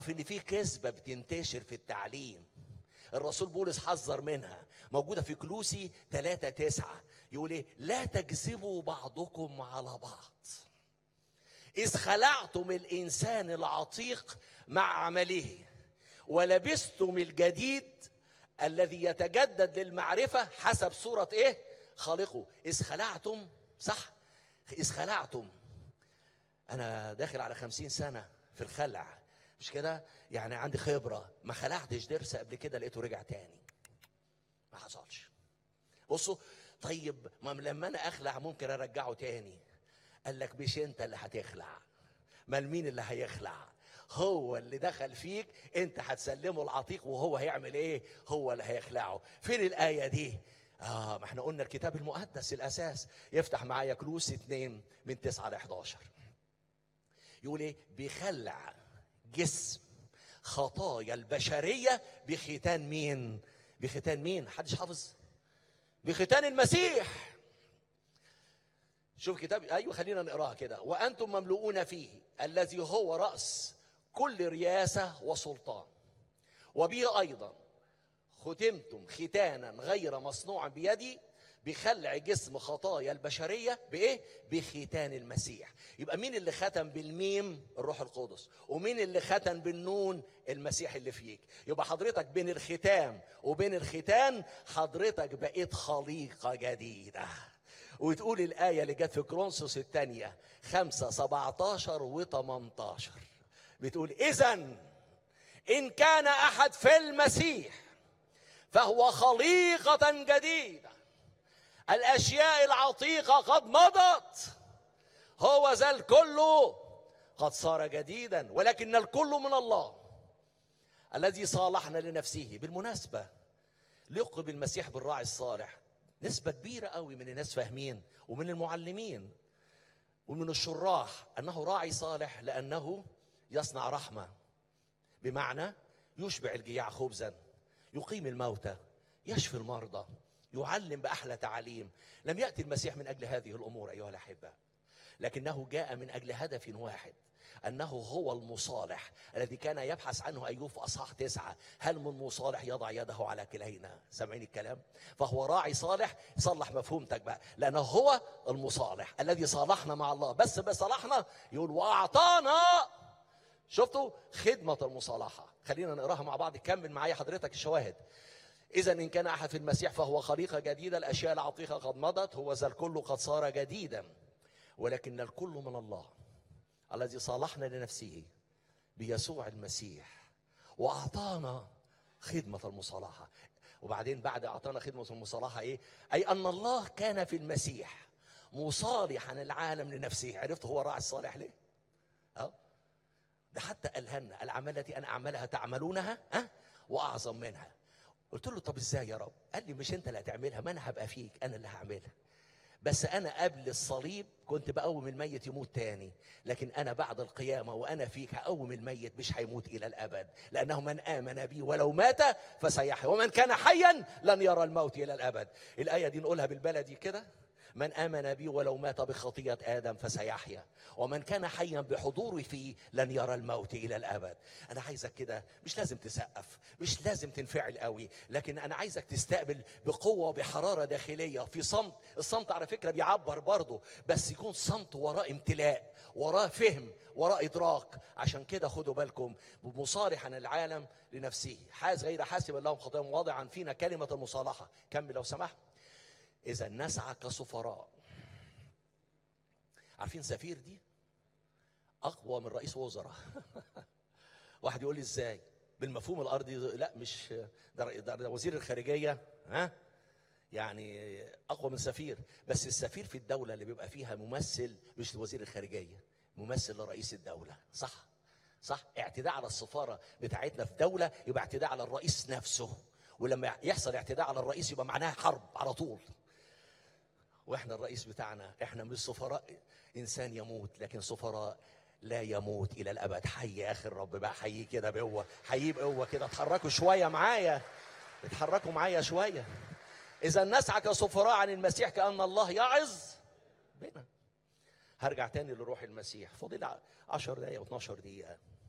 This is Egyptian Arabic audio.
في ان في كذبه بتنتشر في التعليم الرسول بولس حذر منها موجوده في كلوسي 3 9 يقول ايه لا تكذبوا بعضكم على بعض اذ خلعتم الانسان العتيق مع عمله ولبستم الجديد الذي يتجدد للمعرفه حسب صوره ايه خالقه اذ خلعتم صح اذ خلعتم انا داخل على خمسين سنه في الخلع مش كده يعني عندي خبره ما خلعتش ضرس قبل كده لقيته رجع تاني ما حصلش بصوا طيب ما لما انا اخلع ممكن ارجعه تاني قال لك مش انت اللي هتخلع ما مين اللي هيخلع هو اللي دخل فيك انت هتسلمه العتيق وهو هيعمل ايه هو اللي هيخلعه فين الايه دي اه ما احنا قلنا الكتاب المقدس الاساس يفتح معايا كلوس 2 من 9 ل 11 يقول ايه بيخلع جسم خطايا البشريه بختان مين بختان مين حدش حافظ بختان المسيح شوف كتاب ايوه خلينا نقراها كده وانتم مملؤون فيه الذي هو راس كل رياسه وسلطان وبه ايضا ختمتم ختانا غير مصنوع بيدي بخلع جسم خطايا البشرية بإيه؟ بختان المسيح يبقى مين اللي ختم بالميم الروح القدس ومين اللي ختم بالنون المسيح اللي فيك يبقى حضرتك بين الختام وبين الختان حضرتك بقيت خليقة جديدة وتقول الآية اللي جت في كرونسوس الثانية خمسة سبعتاشر وتمنتاشر بتقول إذا إن كان أحد في المسيح فهو خليقة جديدة الأشياء العتيقة قد مضت هو ذا الكل قد صار جديدا ولكن الكل من الله الذي صالحنا لنفسه بالمناسبة لقب المسيح بالراعي الصالح نسبة كبيرة قوي من الناس فاهمين ومن المعلمين ومن الشراح أنه راعي صالح لأنه يصنع رحمة بمعنى يشبع الجياع خبزا يقيم الموتى يشفي المرضى يعلم باحلى تعاليم لم ياتي المسيح من اجل هذه الامور ايها الاحباء لكنه جاء من اجل هدف واحد انه هو المصالح الذي كان يبحث عنه ايوب في اصحاح تسعه هل من مصالح يضع يده على كلينا سامعين الكلام فهو راعي صالح صلح مفهومتك بقى لانه هو المصالح الذي صالحنا مع الله بس بصالحنا يقول واعطانا شفتوا خدمه المصالحه خلينا نقراها مع بعض كمل معايا حضرتك الشواهد إذا إن كان أحد في المسيح فهو خليقة جديدة الأشياء العتيقة قد مضت هو ذا الكل قد صار جديدا ولكن الكل من الله الذي صالحنا لنفسه بيسوع المسيح وأعطانا خدمة المصالحة وبعدين بعد أعطانا خدمة المصالحة إيه؟ أي أن الله كان في المسيح مصالحا العالم لنفسه عرفت هو راعي الصالح ليه؟ أه؟ ده حتى قالها لنا الأعمال التي أنا أعملها تعملونها أه؟ وأعظم منها قلت له طب ازاي يا رب قال لي مش انت اللي هتعملها ما انا هبقى فيك انا اللي هعملها بس انا قبل الصليب كنت بقوم الميت يموت تاني لكن انا بعد القيامه وانا فيك هقوم الميت مش هيموت الى الابد لانه من امن بي ولو مات فسيحيا ومن كان حيا لن يرى الموت الى الابد الايه دي نقولها بالبلدي كده من آمن بي ولو مات بخطية آدم فسيحيا ومن كان حيا بحضوري فيه لن يرى الموت إلى الأبد أنا عايزك كده مش لازم تسقف مش لازم تنفعل قوي لكن أنا عايزك تستقبل بقوة وبحرارة داخلية في صمت الصمت على فكرة بيعبر برضه بس يكون صمت وراه امتلاء وراه فهم وراه إدراك عشان كده خدوا بالكم مصالحا العالم لنفسه حاز غير حاسب اللهم خطاياهم واضعا فينا كلمة المصالحة كمل لو سمحت إذا نسعى كسفراء عارفين سفير دي أقوى من رئيس وزراء واحد يقول لي إزاي بالمفهوم الأرضي لا مش ده, ده, ده وزير الخارجية ها يعني أقوى من سفير بس السفير في الدولة اللي بيبقى فيها ممثل مش وزير الخارجية ممثل لرئيس الدولة صح صح اعتداء على السفارة بتاعتنا في دولة يبقى اعتداء على الرئيس نفسه ولما يحصل اعتداء على الرئيس يبقى معناها حرب على طول واحنا الرئيس بتاعنا احنا مش سفراء انسان يموت لكن سفراء لا يموت الى الابد حي يا اخي الرب بقى حييه كده بقوه حييه بقوه كده اتحركوا شويه معايا اتحركوا معايا شويه اذا نسعى كسفراء عن المسيح كان الله يعظ بنا هرجع تاني لروح المسيح فاضل 10 دقايق و12 دقيقه